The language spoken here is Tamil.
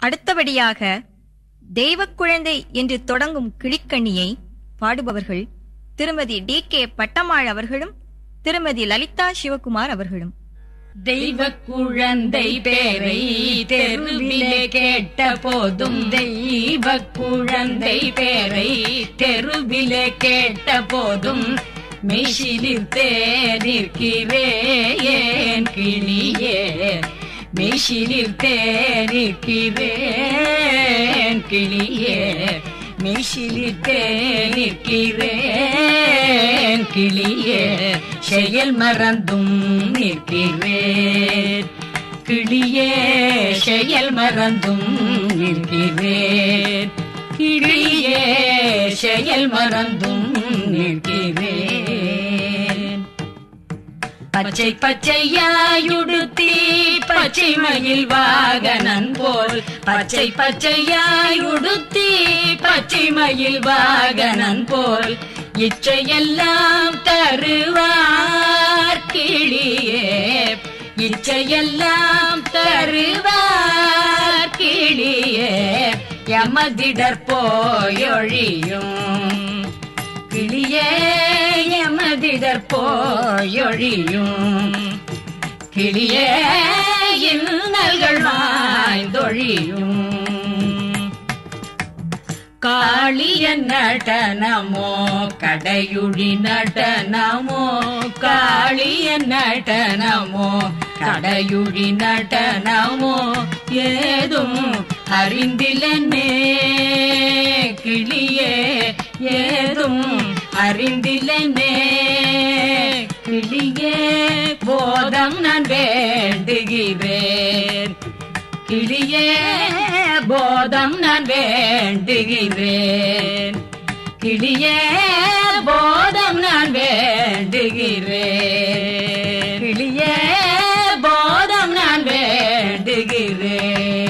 அடுத்தபடியாக தெய்வக் குழந்தை என்று தொடங்கும் கிளிக்கண்ணியை பாடுபவர்கள் திருமதி டி கே பட்டம்மாள் அவர்களும் திருமதி லலிதா சிவகுமார் அவர்களும் தெய்வ குழந்தை பேரை தெருவிலே கேட்ட போதும் தெய்வ குழந்தை பேரை தெருவிலே கேட்ட போதும் மெஷிலிர்த்தே நிற்கிறேன் கிளியே மெஷிலிர்த்தே நிற்கிறேன் கிளியே மெஷிலிர்த்தே நிற்கிறேன் கிளியே செயல் மறந்தும் நிற்கிறேன் கிளியே செயல் மறந்தும் நிற்கிறேன் கிளியே செயல் மறந்தும் நிற்கிறேன் பச்சை பச்சையாயுடுத்தி பச்சை மயில் வாகனன் போல் பச்சை பச்சையாயுடுத்தி பச்சை மயில் வாகனன் போல் இச்சையெல்லாம் தருவார் கிளியே இச்சையெல்லாம் தருவார் கிளியே யமதிடர் போயொழியும் கிளியே எமதிடர் போயொழியும் கிளியே இன்னல்கள் வாய்ந்தொழியும் காளிய நடனமோ கடையுழி நடனமோ காளிய நடனமோ கடையுழி நடனமோ ஏதும் அறிந்திலனே கிளியே ஏதும் அறிந்திலனே கிளியே போதம் நான் வேண்டுகிறேன் கிளியே போதம் நான் வேண்டுகிறேன் கிளியே போதம் நான் வேண்டுகிறேன் கிளியே போதம் நான் வேண்டுகிறேன்